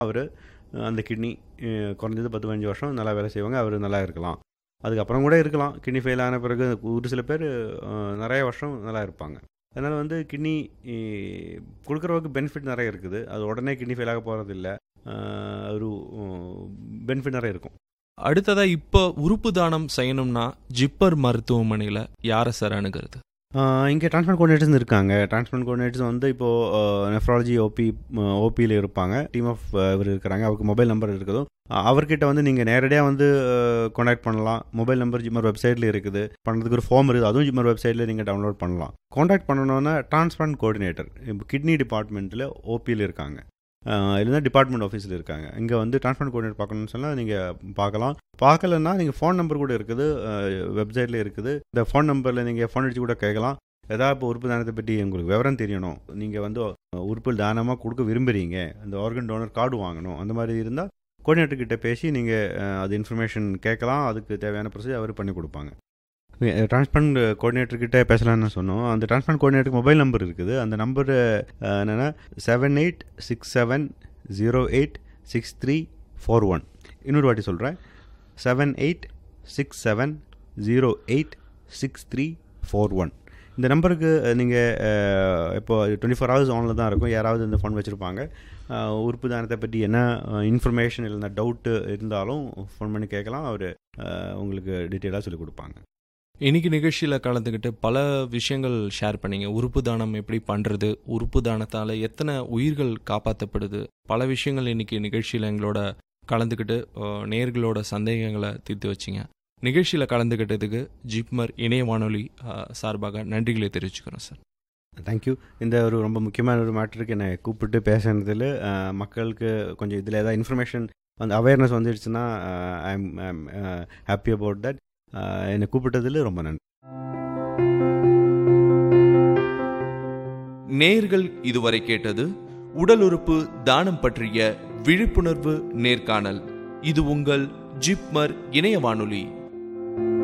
அவர் அந்த கிட்னி குறைஞ்சது பத்து பதினஞ்சு வருஷம் நல்லா வேலை செய்வாங்க அவர் நல்லா இருக்கலாம் அதுக்கப்புறம் கூட இருக்கலாம் கிட்னி ஃபெயில் ஆன பிறகு ஒரு சில பேர் நிறைய வருஷம் நல்லா இருப்பாங்க அதனால் வந்து கிட்னி கொடுக்குறவருக்கு பெனிஃபிட் நிறைய இருக்குது அது உடனே கிட்னி ஃபெயில் ஆக போகிறது இல்லை ஒரு பெனிஃபிட் நிறைய இருக்கும் அடுத்ததா இப்போ உறுப்பு தானம் செய்யணும்னா ஜிப்பர் மருத்துவமனையில் யாரை சார் அணுகிறது இங்கே டிரான்ஸ்பிளான்ட் கோஆர்டினேட்டர்ஸ் இருக்காங்க டிரான்ஸ்பிளான்ட் கோஆர்டினேட்டர்ஸ் வந்து இப்போது நெஃப்ராலஜி ஓபி ஓபியில் இருப்பாங்க டீம் ஆஃப் இவர் இருக்கிறாங்க அவருக்கு மொபைல் நம்பர் இருக்குதோ அவர்கிட்ட வந்து நீங்கள் நேரடியாக வந்து காண்டாக்ட் பண்ணலாம் மொபைல் நம்பர் ஜிம்மர் வெப்சைட்டில் இருக்குது பண்ணுறதுக்கு ஒரு ஃபார்ம் இருக்குது அதுவும் ஜிம்மர் வெப்சைட்டில் நீங்கள் டவுன்லோட் பண்ணலாம் காண்டாக்ட் பண்ணணுன்னா டிரான்ஸ்பிளான்ட் கோஆர்டினேட்டர் இப்போ கிட்னி டிபார்ட்மெண்ட்டில் ஓபியில் இருக்காங்க இல்லைன்னா டிபார்ட்மெண்ட் ஆஃபீஸில் இருக்காங்க இங்கே வந்து டிரான்ஸ்பிளான்ட் கோஆர்டினேட் பார்க்கணும்னு சொன்னால் நீங்கள் பார்க்கலாம் பார்க்கலன்னா நீங்கள் ஃபோன் நம்பர் கூட இருக்குது வெப்சைட்டில் இருக்குது இந்த ஃபோன் நம்பரில் நீங்கள் ஃபோன் அடித்து கூட கேட்கலாம் ஏதாவது இப்போ உறுப்பு தானத்தை பற்றி உங்களுக்கு விவரம் தெரியணும் நீங்கள் வந்து உறுப்பு தானமாக கொடுக்க விரும்புகிறீங்க அந்த ஆர்கன் டோனர் கார்டு வாங்கணும் அந்த மாதிரி இருந்தால் கோஆர்டினேட்டர்கிட்ட பேசி நீங்கள் அது இன்ஃபர்மேஷன் கேட்கலாம் அதுக்கு தேவையான ப்ரொசீஜர் அவர் பண்ணி கொடுப்பாங்க டிரான்ஸ்பிளான்ட் கோஆர்டினேட்டர்கிட்ட பேசலாம்னு சொன்னோம் அந்த டிரான்ஸ்பிளான்ட் கோஆர்டினேட்டருக்கு மொபைல் நம்பர் இருக்குது அந்த நம்பர் என்னென்னா seven eight six seven zero eight six three four one இன்னொரு வாட்டி சொல்கிறேன் seven eight six seven zero eight six three four one இந்த நம்பருக்கு நீங்கள் இப்போ டுவெண்ட்டி ஃபோர் ஹவர்ஸ் ஆனில் தான் இருக்கும் யாராவது இந்த ஃபோன் வச்சுருப்பாங்க உறுப்பு தானத்தை பற்றி என்ன இன்ஃபர்மேஷன் இல்லைனா டவுட்டு இருந்தாலும் ஃபோன் பண்ணி கேட்கலாம் அவர் உங்களுக்கு டீட்டெயிலாக சொல்லிக் கொடுப்பாங்க இன்னைக்கு நிகழ்ச்சியில் கலந்துக்கிட்டு பல விஷயங்கள் ஷேர் பண்ணீங்க உறுப்பு தானம் எப்படி பண்ணுறது உறுப்பு தானத்தால் எத்தனை உயிர்கள் காப்பாற்றப்படுது பல விஷயங்கள் இன்னைக்கு நிகழ்ச்சியில் எங்களோட கலந்துக்கிட்டு நேர்களோட சந்தேகங்களை தீர்த்து வச்சிங்க நிகழ்ச்சியில் கலந்துக்கிட்டதுக்கு ஜிப்மர் இணைய வானொலி சார்பாக நன்றிகளை தெரிவிச்சுக்கிறோம் சார் தேங்க்யூ இந்த ஒரு ரொம்ப முக்கியமான ஒரு மேட்டருக்கு என்னை கூப்பிட்டு பேசுனதில் மக்களுக்கு கொஞ்சம் இதில் ஏதாவது இன்ஃபர்மேஷன் வந்து அவேர்னஸ் வந்துடுச்சுன்னா I am happy about that என்னை கூப்பிட்டதில் ரொம்ப நன்றி நேர்கள் இதுவரை கேட்டது உடல் உறுப்பு தானம் பற்றிய விழிப்புணர்வு நேர்காணல் இது உங்கள் ஜிப்மர் இணைய வானொலி